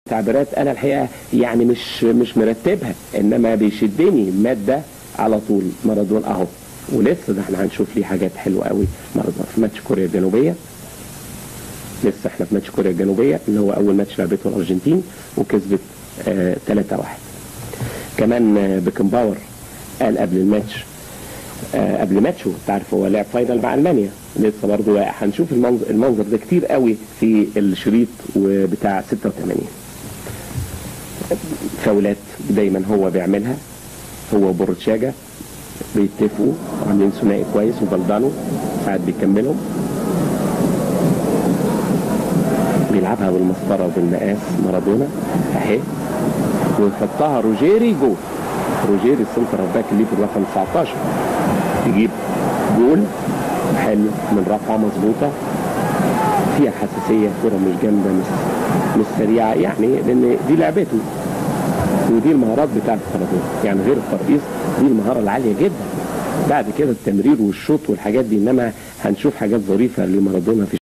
تعبيرات انا الحقيقه يعني مش مش مرتبها انما بيشدني ماده على طول مارادونا اهو ولسه ده احنا هنشوف ليه حاجات حلوه قوي مارادونا في ماتش كوريا الجنوبيه لسه احنا في ماتش كوريا الجنوبيه اللي هو اول ماتش لعبته الارجنتين وكسبت آه 3 1 كمان آه بيكن باور قال قبل الماتش آه قبل ماتشه تعرف هو لعب فاينل مع المانيا لسه برضه هنشوف المنظر, المنظر ده كتير قوي في الشريط وبتاع 86 فاولات دايما هو بيعملها هو وبورتشاجا بيتفقوا وعاملين ثنائي كويس وبلدانو ساعات بيكملهم بيلعبها بالمسطره وبالمقاس مارادونا اهي ويحطها روجيري جول روجيري السنتر باك اللي في الرقم 19 يجيب جول حلو من رفعه مظبوطه فيها حساسيه كره مش جامده مش مش سريعه يعني لان دي لعبته ودي المهارات بتاعت مارادونا يعني غير الترقيص دي المهاره العاليه جدا بعد كده التمرير والشوط والحاجات دي انما هنشوف حاجات ظريفه لمارادونا في